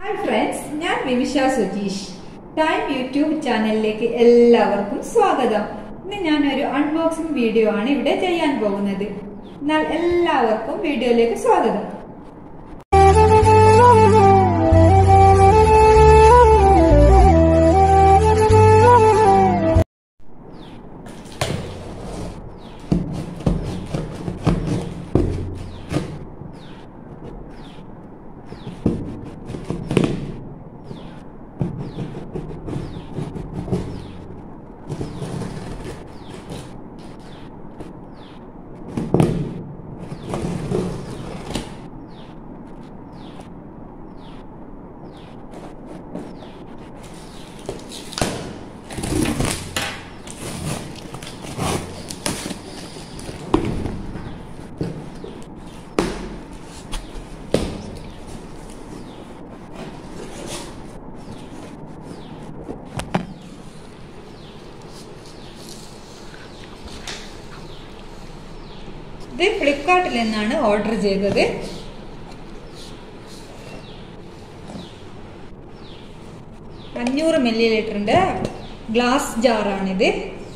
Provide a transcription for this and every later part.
hi friends ഞാൻ വിമിഷ Sujeesh time YouTube ചാനലിലേക്ക് എല്ലാവർക്കും സ്വാഗതം ഇന്ന് ഞാൻ ഒരു അൺബോക്സിംഗ് വീഡിയോ ആണ് ഇവിടെ ചെയ്യാൻ പോകുന്നത് എന്നാൽ എല്ലാവർക്കും വീഡിയോയിലേക്ക് സ്വാഗതം ഇത് ഫ്ലിപ്കാർട്ടിൽ നിന്നാണ് ഓർഡർ ചെയ്തത് അഞ്ഞൂറ് മില്ലി ലിറ്ററിന്റെ ഗ്ലാസ് ജാറാണിത്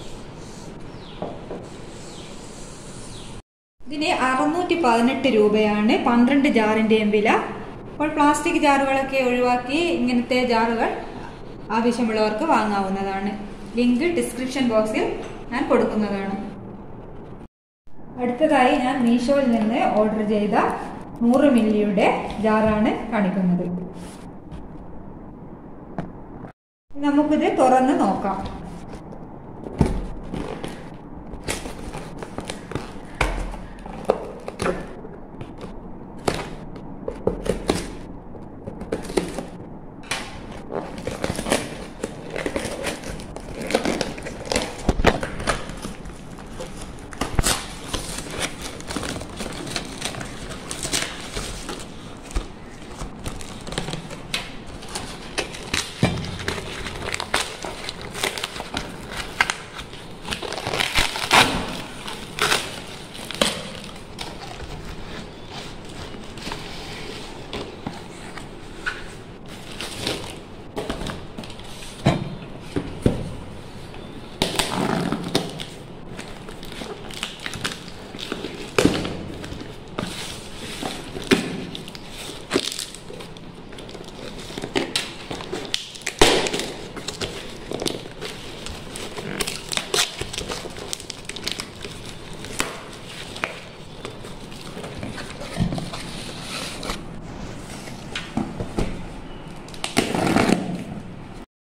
ഇതിന് അറുന്നൂറ്റി പതിനെട്ട് രൂപയാണ് പന്ത്രണ്ട് ജാറിന്റെയും വില അപ്പോൾ പ്ലാസ്റ്റിക് ജാറുകളൊക്കെ ഒഴിവാക്കി ഇങ്ങനത്തെ ജാറുകൾ ആവശ്യമുള്ളവർക്ക് വാങ്ങാവുന്നതാണ് ലിങ്ക് ഡിസ്ക്രിപ്ഷൻ ബോക്സിൽ ഞാൻ കൊടുക്കുന്നതാണ് അടുത്തതായി ഞാൻ മീഷോയിൽ നിന്ന് ഓർഡർ ചെയ്ത നൂറ് മില്ലിയുടെ ജാറാണ് കാണിക്കുന്നത് നമുക്കിത് തുറന്ന് നോക്കാം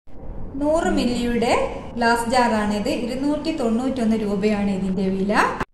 നൂറ് മില്ലിയുടെ ഗ്ലാസ് ജാറാണിത് ഇരുന്നൂറ്റി തൊണ്ണൂറ്റൊന്ന് രൂപയാണ് ഇതിന്റെ വില